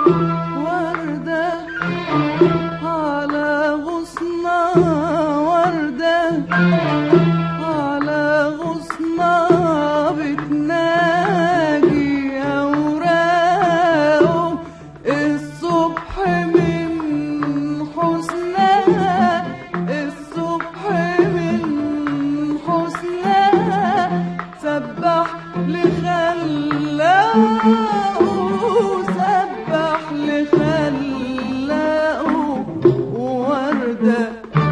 وردة على غصنا وردة على غصنا بتناجي أوراقه الصبح من حسنها الصبح من حسنها سبح لخلاقه سبح لخلاقه وردة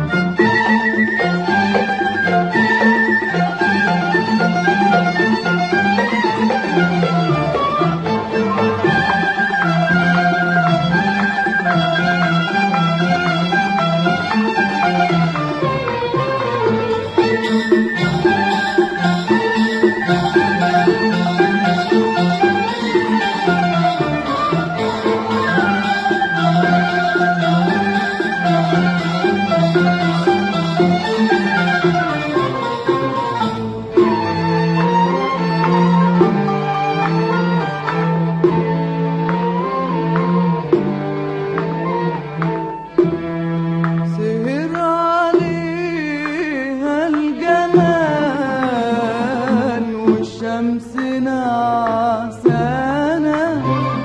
سهر عليها الجمال والشمس نعسانة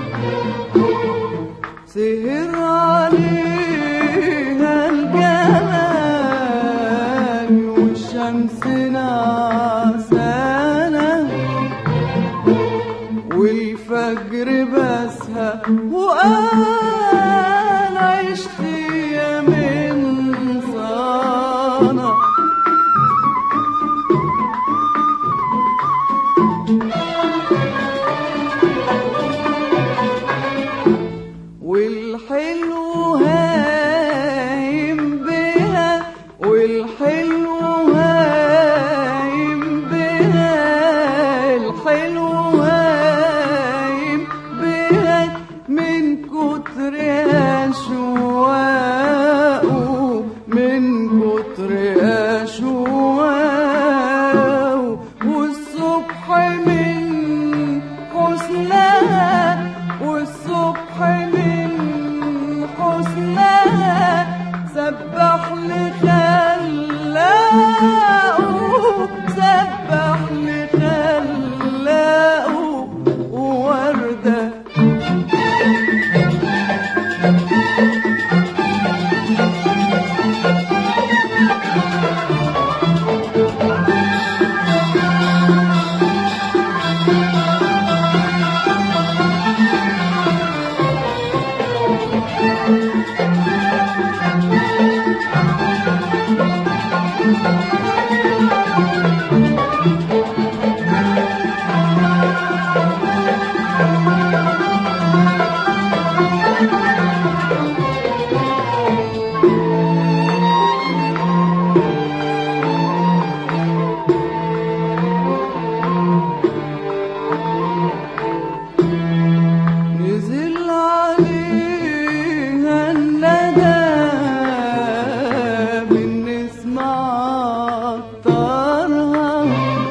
سهر عليها الجمال والشمس نعسانة والفجر بسها وانا عشت يا من صانع والحلو هايم بها والحلو هايم بها الحلو هايم بها من كتر أشواقه من كتر أشواقه والصبح من حسنها والصبح من حسنها سبح لخلاقه سبح لخلاقه وردة نزل عليها الندى بالنسمة عطرها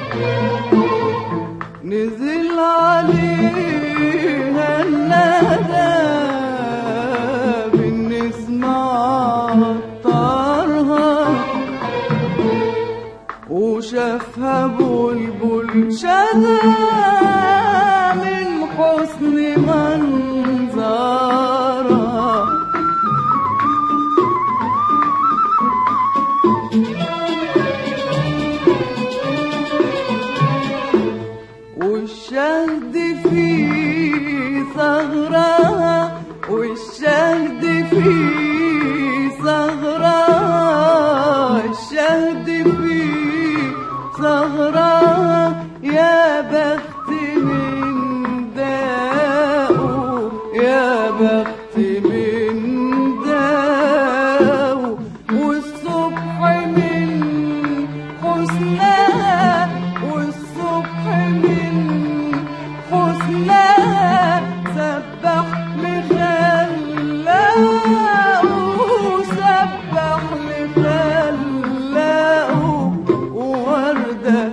نزل عليها الندى بالنسمة عطرها وشافها بلبل شذا من حسن منظرها والشهد في ثغرها والشهد في ثغرها الشهد في ثغرها يا بخت من داؤه يا بخت من داؤه والصبح من حسنها والصبح من حسنها سبح لخلاقه سبح لخلاقه وردة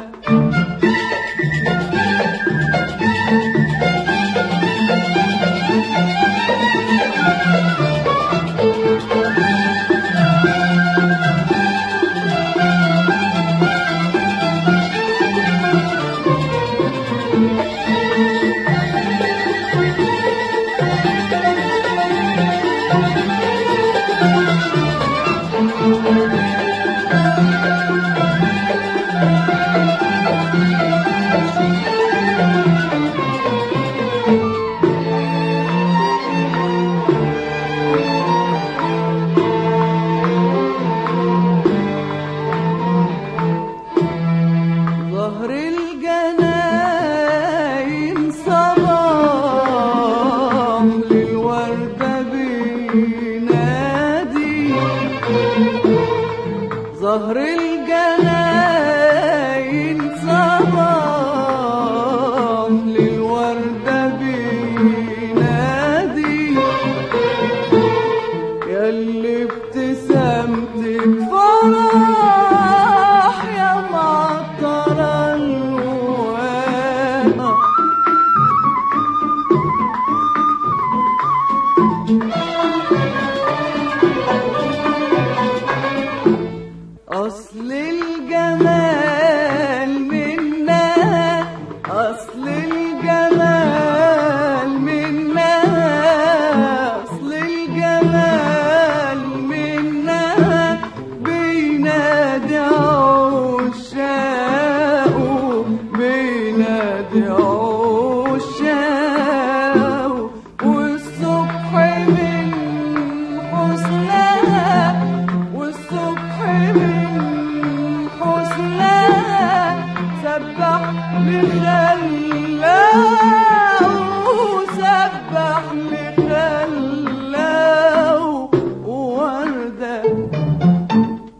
زهر الجناين صباح للوردة بينادي ياللي ابتسامتك فرح يا معطرة الواقع أصل الجمال منها أصل الجمال منها أصل الجمال منها بينادي عشاقه بينادي عشاقه والصبح من حسنها والصبح من حسنها سبح لخلاها